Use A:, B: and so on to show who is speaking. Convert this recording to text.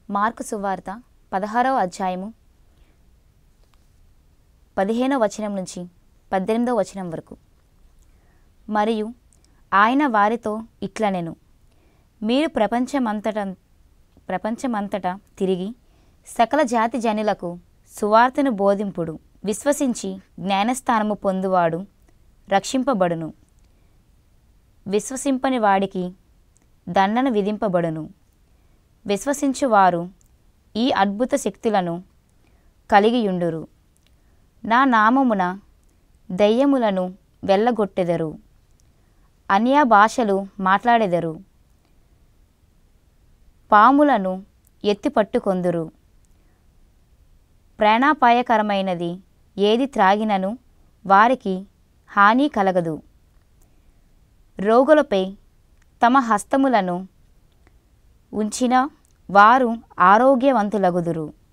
A: mark సువార్త పదహారవ అధ్యాయము పదిహేనవ వచనం నుంచి పద్దెనిమిదవ వచనం వరకు మరియు ఆయన వారితో ఇట్లనెను మీరు ప్రపంచమంతట ప్రపంచమంతటా తిరిగి సకల జాతి జనులకు సువార్తను బోధింపుడు విశ్వసించి జ్ఞానస్థానము పొందువాడు రక్షింపబడును విశ్వసింపని వాడికి దండన విధింపబడును విశ్వసించువారు ఈ అద్భుత శక్తులను కలిగియుండురు నా నామమున దయ్యములను వెళ్ళగొట్టెదరు అన్య భాషలు మాట్లాడెదరు పాములను ఎత్తి పట్టుకొందురు ప్రాణాపాయకరమైనది ఏది త్రాగినను వారికి హాని కలగదు రోగులపై తమ హస్తములను ఉంచిన వారు ఆరోగ్యవంతులగుదురు